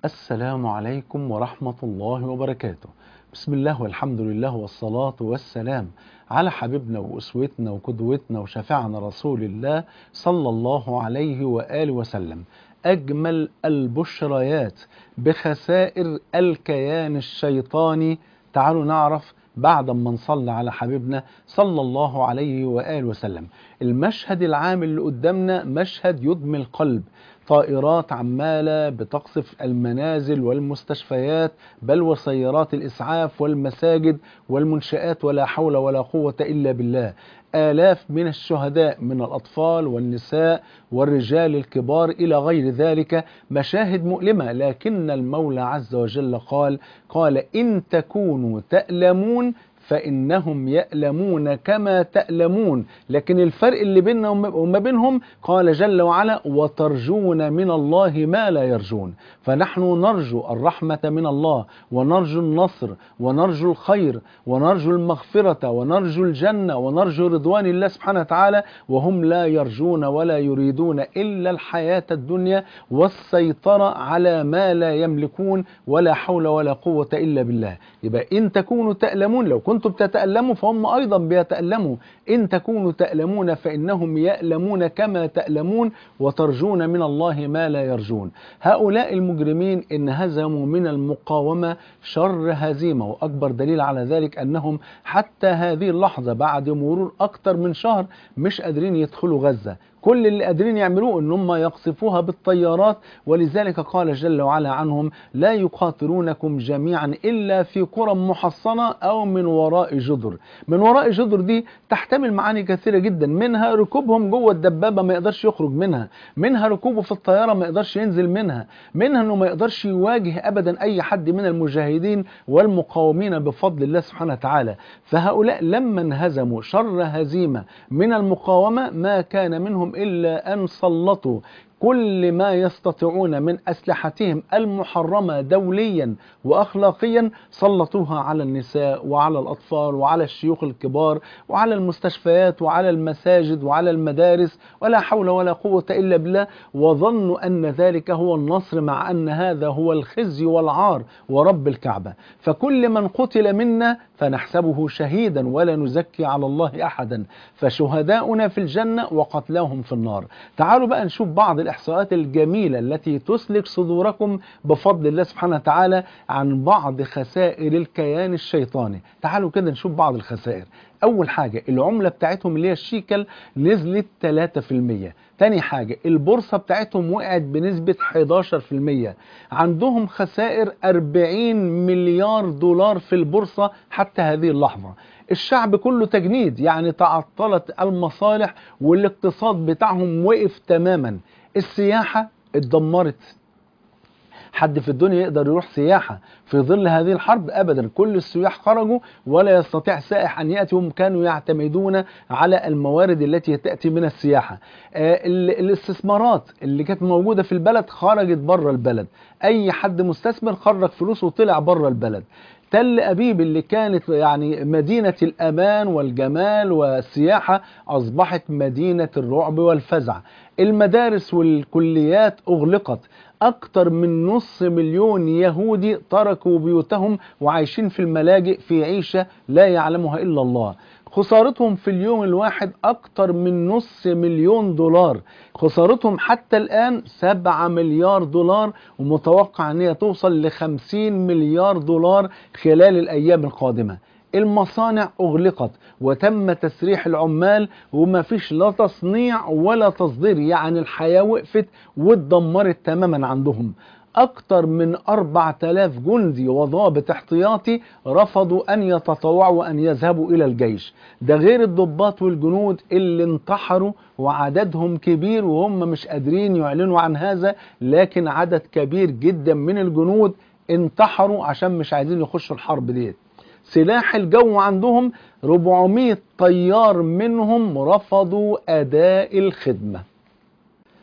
السلام عليكم ورحمة الله وبركاته بسم الله والحمد لله والصلاة والسلام على حبيبنا وأسوتنا وقدوتنا وشفعنا رسول الله صلى الله عليه وآله وسلم أجمل البشريات بخسائر الكيان الشيطاني تعالوا نعرف بعد ما نصلي على حبيبنا صلى الله عليه وآله وسلم المشهد العام اللي قدامنا مشهد يدمي القلب طائرات عمالة بتقصف المنازل والمستشفيات بل وسيارات الإسعاف والمساجد والمنشآت ولا حول ولا قوة إلا بالله آلاف من الشهداء من الأطفال والنساء والرجال الكبار إلى غير ذلك مشاهد مؤلمة لكن المولى عز وجل قال قال إن تكونوا تألمون فإنهم يألمون كما تألمون لكن الفرق اللي بيننا وما بينهم قال جل وعلا وترجون من الله ما لا يرجون فنحن نرجو الرحمة من الله ونرجو النصر ونرجو الخير ونرجو المغفرة ونرجو الجنة ونرجو رضوان الله سبحانه وتعالى وهم لا يرجون ولا يريدون إلا الحياة الدنيا والسيطرة على ما لا يملكون ولا حول ولا قوة إلا بالله يبقى إن تكونوا تألمون لو كنتم بتتألموا فهم أيضا بيتألموا إن تكونوا تألمون فإنهم يألمون كما تألمون وترجون من الله ما لا يرجون هؤلاء المجرمين إن هزموا من المقاومة شر هزيمة وأكبر دليل على ذلك أنهم حتى هذه اللحظة بعد مرور أكثر من شهر مش قادرين يدخلوا غزة كل اللي قادرين يعملوه ان هم يقصفوها بالطيارات ولذلك قال جل وعلا عنهم لا يقاتلونكم جميعا الا في قرى محصنه او من وراء جدر من وراء جدر دي تحتمل معاني كثيره جدا منها ركوبهم جوه الدبابه ما يقدرش يخرج منها منها ركوبه في الطياره ما يقدرش ينزل منها منها انه ما يقدرش يواجه ابدا اي حد من المجاهدين والمقاومين بفضل الله سبحانه وتعالى فهؤلاء لما انهزموا شر هزيمه من المقاومه ما كان منهم إلا أن سلطوا كل ما يستطيعون من أسلحتهم المحرمة دوليا وأخلاقيا سلطوها على النساء وعلى الأطفال وعلى الشيوخ الكبار وعلى المستشفيات وعلى المساجد وعلى المدارس ولا حول ولا قوة إلا بالله وظنوا أن ذلك هو النصر مع أن هذا هو الخزي والعار ورب الكعبة فكل من قتل منا فنحسبه شهيدا ولا نزكي على الله أحدا فشهداؤنا في الجنة وقتلاهم في النار تعالوا بقى نشوف بعض الإحصاءات الجميلة التي تسلك صدوركم بفضل الله سبحانه وتعالى عن بعض خسائر الكيان الشيطاني تعالوا كده نشوف بعض الخسائر أول حاجة العملة بتاعتهم اللي هي الشيكل نزلت 3% تاني حاجة البورصة بتاعتهم وقعت بنسبة 11% عندهم خسائر 40 مليار دولار في البورصة حتى هذه اللحظة الشعب كله تجنيد يعني تعطلت المصالح والاقتصاد بتاعهم وقف تماما السياحة اتدمرت حد في الدنيا يقدر يروح سياحة في ظل هذه الحرب أبدا كل السياح خرجوا ولا يستطيع سائح أن يأتي هم كانوا يعتمدون على الموارد التي تأتي من السياحة آه الاستثمارات اللي كانت موجودة في البلد خرجت بره البلد أي حد مستثمر خرج فلوسه وطلع بره البلد تل أبيب اللي كانت يعني مدينة الأمان والجمال والسياحة أصبحت مدينة الرعب والفزع المدارس والكليات أغلقت أكثر من نص مليون يهودي تركوا بيوتهم وعايشين في الملاجئ في عيشة لا يعلمها إلا الله خسارتهم في اليوم الواحد أكتر من نص مليون دولار خسارتهم حتى الآن 7 مليار دولار ومتوقع أن هي توصل ل 50 مليار دولار خلال الأيام القادمة المصانع أغلقت وتم تسريح العمال وما فيش لا تصنيع ولا تصدير يعني الحياة وقفت واتدمرت تماما عندهم أكثر من 4000 جندي وضابط احتياطي رفضوا أن يتطوعوا وأن يذهبوا إلى الجيش ده غير الضباط والجنود اللي انتحروا وعددهم كبير وهم مش قادرين يعلنوا عن هذا لكن عدد كبير جدا من الجنود انتحروا عشان مش عايزين يخشوا الحرب ديت سلاح الجو عندهم 400 طيار منهم رفضوا أداء الخدمة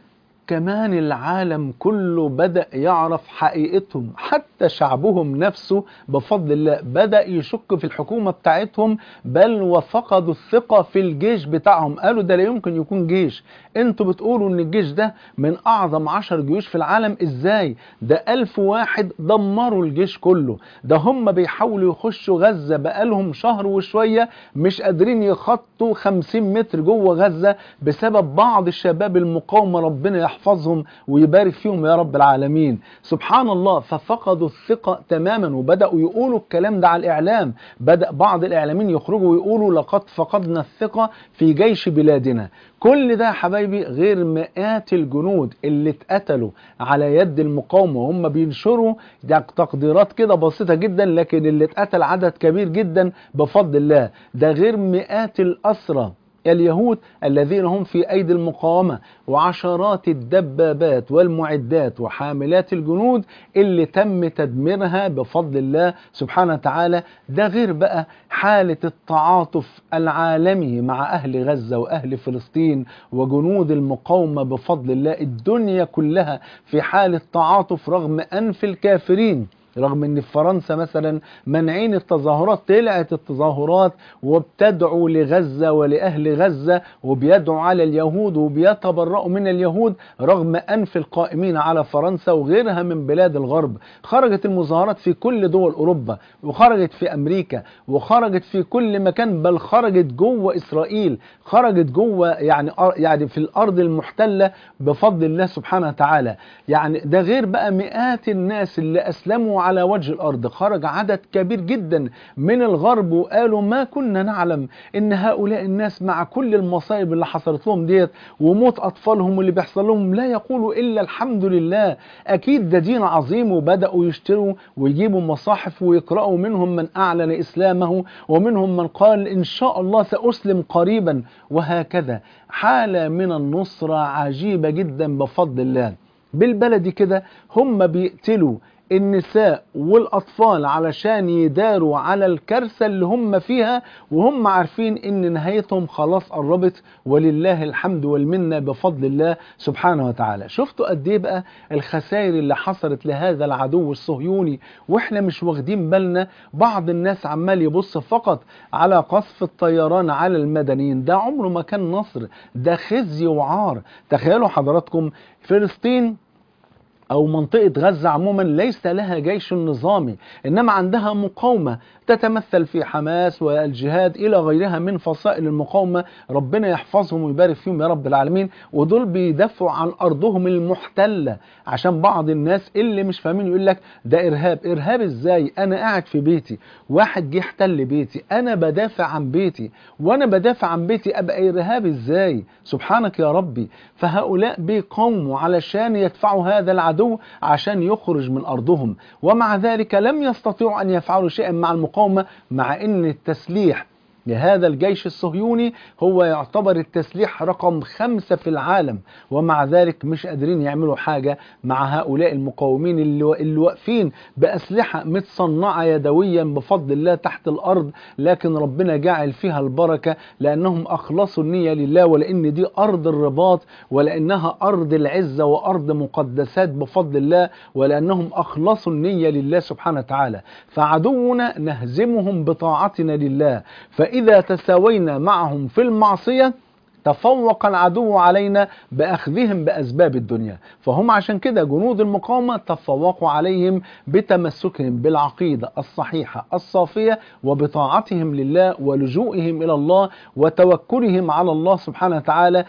كمان العالم كله بدأ يعرف حقيقتهم حتى شعبهم نفسه بفضل الله بدأ يشك في الحكومة بتاعتهم بل وفقدوا الثقة في الجيش بتاعهم قالوا ده لا يمكن يكون جيش انتوا بتقولوا ان الجيش ده من اعظم عشر جيوش في العالم ازاي ده ألف واحد دمروا الجيش كله ده هم بيحاولوا يخشوا غزة بقالهم شهر وشوية مش قادرين يخطوا 50 متر جوه غزة بسبب بعض الشباب المقاومة ربنا يحفظهم ويبارك فيهم يا رب العالمين سبحان الله ففقدوا الثقة تماما وبدأوا يقولوا الكلام ده على الإعلام بدأ بعض الإعلاميين يخرجوا ويقولوا لقد فقدنا الثقة في جيش بلادنا كل ده يا حبايبي غير مئات الجنود اللي اتقتلوا على يد المقاومة وهم بينشروا ده تقديرات كده بسيطة جدا لكن اللي اتقتل عدد كبير جدا بفضل الله ده غير مئات الأسرى اليهود الذين هم في أيدي المقاومة وعشرات الدبابات والمعدات وحاملات الجنود اللي تم تدميرها بفضل الله سبحانه وتعالى ده غير بقى حالة التعاطف العالمي مع أهل غزة وأهل فلسطين وجنود المقاومة بفضل الله الدنيا كلها في حالة تعاطف رغم أنف الكافرين رغم ان في فرنسا مثلا منعين التظاهرات طلعت التظاهرات وبتدعو لغزة ولأهل غزة وبيدعو على اليهود وبيتبرأوا من اليهود رغم أنف القائمين على فرنسا وغيرها من بلاد الغرب خرجت المظاهرات في كل دول أوروبا وخرجت في أمريكا وخرجت في كل مكان بل خرجت جوه إسرائيل خرجت جوه يعني يعني في الأرض المحتلة بفضل الله سبحانه وتعالى يعني ده غير بقى مئات الناس اللي أسلموا على وجه الأرض خرج عدد كبير جدا من الغرب وقالوا ما كنا نعلم إن هؤلاء الناس مع كل المصائب اللي حصلت لهم ديت وموت أطفالهم واللي بيحصل لهم لا يقولوا إلا الحمد لله أكيد ده دين عظيم وبدأوا يشتروا ويجيبوا مصاحف ويقرأوا منهم من أعلن إسلامه ومنهم من قال إن شاء الله سأسلم قريبا وهكذا حالة من النصرة عجيبة جدا بفضل الله بالبلدي كده هم بيقتلوا النساء والأطفال علشان يداروا على الكارثة اللي هم فيها وهم عارفين ان نهايتهم خلاص قربت ولله الحمد والمنة بفضل الله سبحانه وتعالى شفتوا قد ايه بقى الخسائر اللي حصلت لهذا العدو الصهيوني واحنا مش واخدين بالنا بعض الناس عمال يبص فقط على قصف الطيران على المدنيين ده عمره ما كان نصر ده خزي وعار تخيلوا حضراتكم فلسطين أو منطقة غزة عموما ليس لها جيش نظامي إنما عندها مقاومة تتمثل في حماس والجهاد إلى غيرها من فصائل المقاومة ربنا يحفظهم ويبارك فيهم يا رب العالمين ودول بيدافعوا عن أرضهم المحتلة عشان بعض الناس اللي مش فاهمين يقول لك ده إرهاب إرهاب إزاي أنا قاعد في بيتي واحد جه احتل بيتي أنا بدافع عن بيتي وأنا بدافع عن بيتي أبقى إرهاب إزاي سبحانك يا ربي فهؤلاء بيقاوموا علشان يدفعوا هذا العدو عشان يخرج من أرضهم ومع ذلك لم يستطيعوا أن يفعلوا شيئا مع المقاومة مع أن التسليح لهذا الجيش الصهيوني هو يعتبر التسليح رقم خمسة في العالم ومع ذلك مش قادرين يعملوا حاجة مع هؤلاء المقاومين اللي, اللي واقفين بأسلحة متصنعة يدويا بفضل الله تحت الأرض لكن ربنا جعل فيها البركة لأنهم أخلصوا النية لله ولأن دي أرض الرباط ولأنها أرض العزة وأرض مقدسات بفضل الله ولأنهم أخلصوا النية لله سبحانه وتعالى فعدونا نهزمهم بطاعتنا لله فإذا تساوينا معهم في المعصية تفوق العدو علينا بأخذهم بأسباب الدنيا فهم عشان كده جنود المقاومة تفوقوا عليهم بتمسكهم بالعقيدة الصحيحة الصافية وبطاعتهم لله ولجوئهم إلى الله وتوكلهم على الله سبحانه وتعالى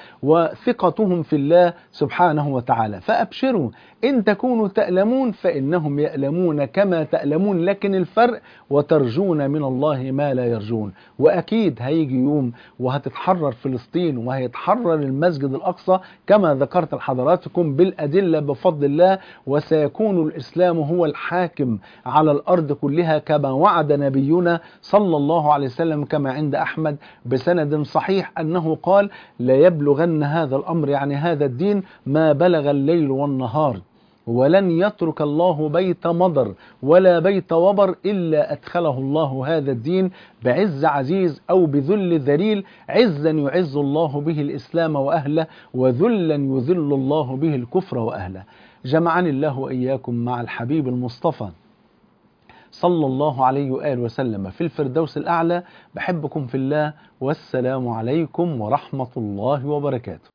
وثقتهم في الله سبحانه وتعالى فأبشروا إن تكونوا تألمون فإنهم يألمون كما تألمون لكن الفرق وترجون من الله ما لا يرجون وأكيد هيجي يوم وهتتحرر فلسطين وهيتحرر المسجد الأقصى كما ذكرت لحضراتكم بالأدلة بفضل الله وسيكون الإسلام هو الحاكم على الأرض كلها كما وعد نبينا صلى الله عليه وسلم كما عند أحمد بسند صحيح أنه قال لا يبلغن هذا الأمر يعني هذا الدين ما بلغ الليل والنهار ولن يترك الله بيت مضر ولا بيت وبر إلا أدخله الله هذا الدين بعز عزيز أو بذل ذليل عزا يعز الله به الإسلام وأهله وذلا يذل الله به الكفر وأهله جمعني الله وإياكم مع الحبيب المصطفى صلى الله عليه وآله وسلم في الفردوس الأعلى بحبكم في الله والسلام عليكم ورحمة الله وبركاته